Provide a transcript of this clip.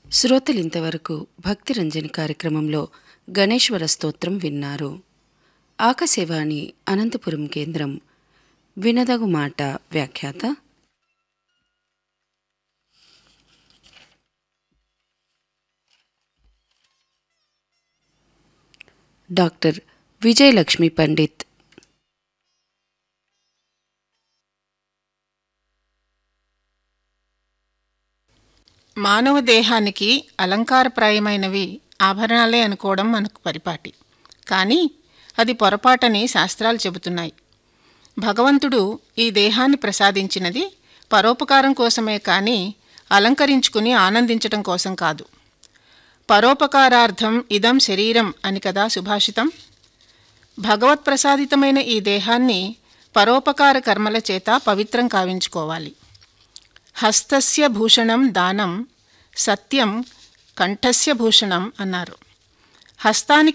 శ్రోతలింతవరకు భక్తిరంజని కార్యక్రమంలో గణేశ్వర స్తోత్రం విన్నారు ఆకాశవాణి అనంతపురం కేంద్రం వినదగు మాట వ్యాఖ్యాత డాక్టర్ విజయలక్ష్మి పండిత్ మానవ దేహానికి అలంకారప్రాయమైనవి ఆభరణాలే అనుకోవడం మనకు పరిపాటి కానీ అది పొరపాటని శాస్త్రాలు చెబుతున్నాయి భగవంతుడు ఈ దేహాన్ని ప్రసాదించినది పరోపకారం కోసమే కానీ అలంకరించుకుని ఆనందించటం కోసం కాదు పరోపకారార్థం ఇదం శరీరం అని కదా సుభాషితం భగవత్ ప్రసాదితమైన ఈ దేహాన్ని పరోపకార కర్మల చేత పవిత్రం కావించుకోవాలి హస్తస్య భూషణం దానం సత్యం కంఠస్య భూషణం అన్నారు హస్తానికి